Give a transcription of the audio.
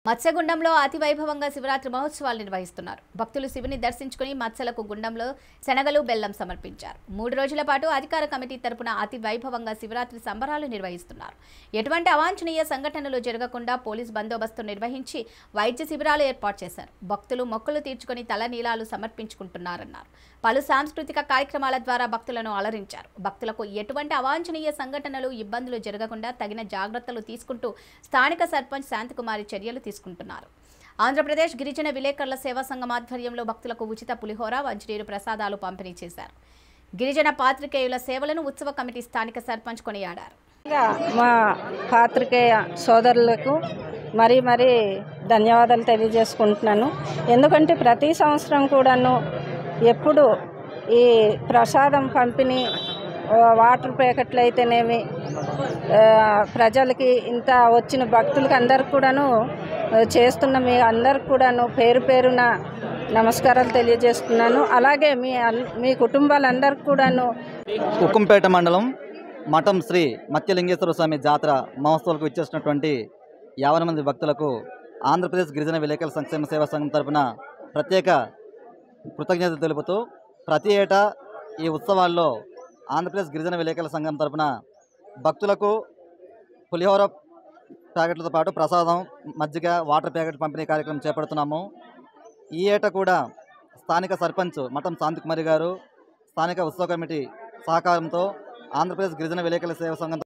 మత్స్యగుండంలో అతి వైభవంగా శివరాత్రి మహోత్సవాలు నిర్వహిస్తున్నారు భక్తులు శివుని దర్శించుకుని మత్స్యలకు గుండంలో శనగలు బెల్లం సమర్పించారు మూడు రోజుల పాటు అధికార కమిటీ తరపున అతి వైభవంగా శివరాత్రి సంబరాలు నిర్వహిస్తున్నారు ఎటువంటి అవాంఛనీయ సంఘటనలు జరగకుండా పోలీస్ బందోబస్తు నిర్వహించి వైద్య శిబిరాలు ఏర్పాటు చేశారు భక్తులు మొక్కులు తీర్చుకుని తలనీలాలు సమర్పించుకుంటున్నారన్నారు పలు సాంస్కృతిక కార్యక్రమాల ద్వారా భక్తులను అలరించారు భక్తులకు ఎటువంటి అవాంఛనీయ సంఘటనలు ఇబ్బందులు జరగకుండా తగిన జాగ్రత్తలు తీసుకుంటూ స్థానిక సర్పంచ్ శాంతకుమారి చర్యలు తీసుకుంటున్నారు ఆంధ్రప్రదేశ్ గిరిజన విలేకరుల సేవా సంఘం ఆధ్వర్యంలో భక్తులకు ఉచిత పులిహోర మంచినీరు ప్రసాదాలు పంపిణీ చేశారు గిరిజన పాత్రికేయుల సేవలను ఉత్సవ కమిటీ స్థానిక సర్పంచ్ కొనియాడారు ఇంకా మా పాత్రికేయ సోదరులకు మరీ మరీ ధన్యవాదాలు తెలియజేసుకుంటున్నాను ఎందుకంటే ప్రతి సంవత్సరం కూడాను ఎప్పుడు ఈ ప్రసాదం పంపిణీ ఆ, వాటర్ ప్యాకెట్లు అయితేనేమి ఆ, ప్రజలకి ఇంత వచ్చిన భక్తులకి అందరికి కూడాను ఆ, చేస్తున్న మీ అందరికి కూడాను పేరు పేరున నమస్కారాలు తెలియజేస్తున్నాను అలాగే మీ అన్- మీ కుటుంబాలందరికి కూడాను ఉక్కంపేట మండలం మఠం శ్రీ మత్స్యలింగేశ్వర స్వామి జాతర మహోత్సవాలకు ఇచ్చేసినటువంటి యాభై మంది భక్తులకు ఆంధ్రప్రదేశ్ గిరిజన విలేకరుల సంక్షేమ సేవా సంఘం తరపున ప్రత్యేక కృతజ్ఞత తెలుపుతూ ప్రతి ఏటా ఈ ఉత్సవాల్లో ఆంధ్రప్రదేశ్ గిరిజన విలేకరుల సంఘం తరపున భక్తులకు పులిహోర ప్యాకెట్లతో పాటు ప్రసాదం మజ్జిగ వాటర్ ప్యాకెట్ పంపిణీ కార్యక్రమం చేపడుతున్నాము ఈ ఏటా కూడా స్థానిక సర్పంచ్ మఠం శాంతికుమారి గారు స్థానిక ఉత్సవ కమిటీ సహకారంతో ఆంధ్రప్రదేశ్ గిరిజన విలేకరుల సేవా సంఘం